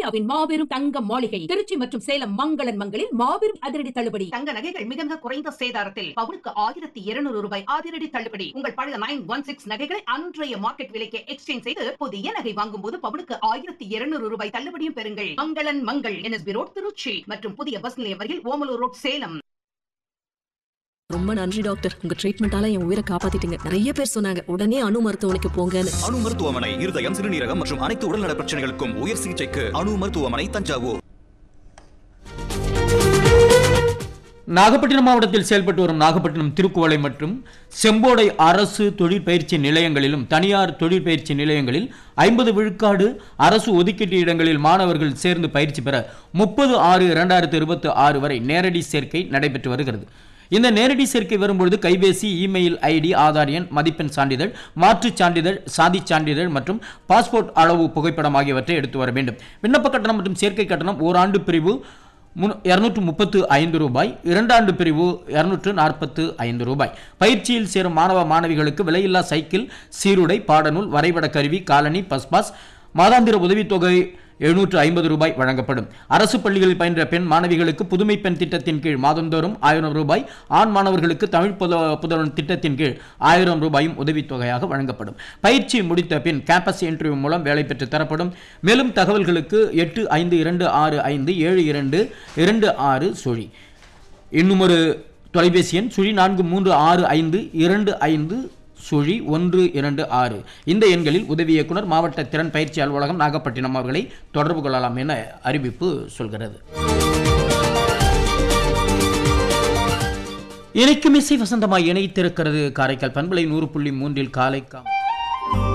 இந்தியாவின் மாபெரும் தங்க மாளிகை திருச்சி மற்றும் சேலம் மங்களன் மங்களில் மாபெரும் அதிரடி தள்ளுபடி தங்க நகைகள் மிக மிக குறைந்த சேதாரத்தில் பவுனுக்கு ஆயிரத்தி இருநூறு ரூபாய் அதிரடி தள்ளுபடி உங்கள் பழைய நைன் ஒன் சிக்ஸ் நகைகளை அன்றைய மார்க்கெட் விலைக்கு எக்ஸ்சேஞ்ச் செய்து புதிய நகை வாங்கும் போது பவுனுக்கு ஆயிரத்தி இருநூறு ரூபாய் தள்ளுபடியும் பெறுங்கள் மங்களன் மங்கள் என்எஸ்பி ரோட் திருச்சி மற்றும் புதிய பஸ் நிலையம் அருகில் ஓமலூர் ரோட் சேலம் ரொம்ப நன்றி டாக்டர் உங்க ட்ரீட்மெண்டால என் உயிரை காப்பாத்திட்டீங்க நிறைய பேர் சொன்னாங்க உடனே அணு மருத்துவமனைக்கு போங்கன்னு அணு மருத்துவமனை இருதயம் சிறுநீரகம் மற்றும் அனைத்து உடல்நல பிரச்சனைகளுக்கும் உயர் சிகிச்சைக்கு அணு மருத்துவமனை தஞ்சாவூர் நாகப்பட்டினம் மாவட்டத்தில் செயல்பட்டு வரும் நாகப்பட்டினம் திருக்குவளை மற்றும் செம்போடை அரசு தொழிற்பயிற்சி நிலையங்களிலும் தனியார் தொழிற்பயிற்சி நிலையங்களில் ஐம்பது விழுக்காடு அரசு ஒதுக்கீட்டு இடங்களில் மாணவர்கள் சேர்ந்து பயிற்சி பெற முப்பது ஆறு இரண்டாயிரத்து இருபத்தி ஆறு வரை நேரடி சேர்க்கை நடைபெற்று வருகிறது இந்த நேரடி சேர்க்கை வரும்பொழுது கைபேசி இமெயில் ஐடி ஆதார் எண் மதிப்பெண் சான்றிதழ் மாற்றுச் சான்றிதழ் சாதிச் சான்றிதழ் மற்றும் பாஸ்போர்ட் அளவு புகைப்படம் ஆகியவற்றை எடுத்து வர வேண்டும் விண்ணப்ப கட்டணம் மற்றும் சேர்க்கை கட்டணம் ஓராண்டு பிரிவு முன் இரநூற்று முப்பத்து ஐந்து ரூபாய் இரண்டாண்டு பிரிவு இரநூற்று நாற்பத்து ஐந்து ரூபாய் பயிற்சியில் சேரும் மாணவ மாணவிகளுக்கு விலையில்லா சைக்கிள் சீருடை பாடநூல் வரைபட கருவி காலனி பஸ்பாஸ் மாதாந்திர உதவித்தொகை எழுநூற்று ஐம்பது ரூபாய் வழங்கப்படும் அரசு பள்ளிகளில் பயின்ற பெண் மாணவிகளுக்கு புதுமை பெண் திட்டத்தின் கீழ் மாதந்தோறும் ஆயிரம் ரூபாய் ஆண் மாணவர்களுக்கு தமிழ் புத புதல்வன் திட்டத்தின் கீழ் ஆயிரம் ரூபாயும் உதவித்தொகையாக வழங்கப்படும் பயிற்சி முடித்த பின் கேம்பஸ் இன்டர்வியூ மூலம் வேலை பெற்று தரப்படும் மேலும் தகவல்களுக்கு எட்டு ஐந்து இரண்டு ஆறு ஐந்து ஏழு இரண்டு இரண்டு ஆறு சுழி இன்னும் ஒரு தொலைபேசி எண் சுழி நான்கு மூன்று ஆறு ஐந்து இரண்டு ஐந்து சுழி ஒன்று இரண்டு ஆறு இந்த எண்களில் உதவி இயக்குனர் மாவட்ட திறன் பயிற்சி அலுவலகம் நாகப்பட்டினம் அவர்களை தொடர்பு கொள்ளலாம் என அறிவிப்பு சொல்கிறது இணைக்கும் இசை வசந்தமாய் இணைத்திருக்கிறது காரைக்கால் பண்பலை நூறு புள்ளி மூன்றில் காலைக்காம்